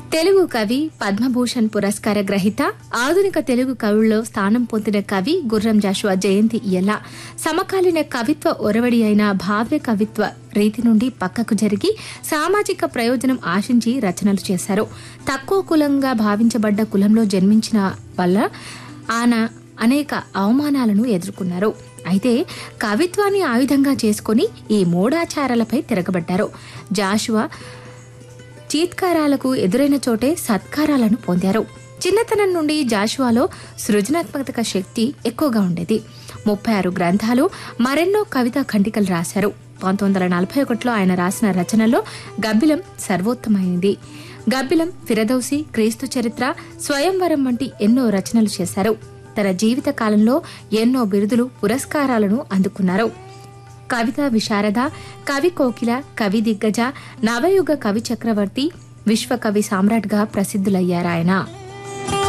తెలుగు కవి పద్మభూషణ్ పురస్కార గ్రహీత ఆధునిక తెలుగు కవుల్లో స్థానం పొందిన కవి గుర్రం జాషువా జయంతి ఎలా సమకాలీన కవిత్వ ఒరవడి అయిన భావ్య కవిత్వ రీతి నుండి పక్కకు జరిగి సామాజిక ప్రయోజనం ఆశించి రచనలు చేశారు తక్కువ కులంగా భావించబడ్డ కులంలో జన్మించిన వల్ల ఆయన అనేక అవమానాలను ఎదుర్కొన్నారు అయితే కవిత్వాన్ని ఆయుధంగా చేసుకొని ఈ మూఢాచారాలపై తిరగబడ్డారు జాషువా చీత్కారాలకు ఎదురైన చోటే సత్కారాలను పొందారు చిన్నతనం నుండి జాషువాలో సృజనాత్మక శక్తి ఎక్కువగా ఉండేది ముప్పై ఆరు గ్రంథాలు మరెన్నో కవితా ఖండికలు రాశారు పంతొమ్మిది వందల నలభై ఒకటిలో ఆయన రాసిన రచనలో గబ్బిలం సర్వోత్తమైనది గబ్బిలం ఫిరదౌసి క్రీస్తు చరిత్ర స్వయంవరం వంటి ఎన్నో రచనలు చేశారు తన జీవిత కాలంలో ఎన్నో బిరుదులు పురస్కారాలను అందుకున్నారు కవిత విశారద కవి కోకిల కవి దిగ్గజ నవయుగ కవి చక్రవర్తి విశ్వకవి సామ్రాట్గా ప్రసిద్ధులయ్యారాయన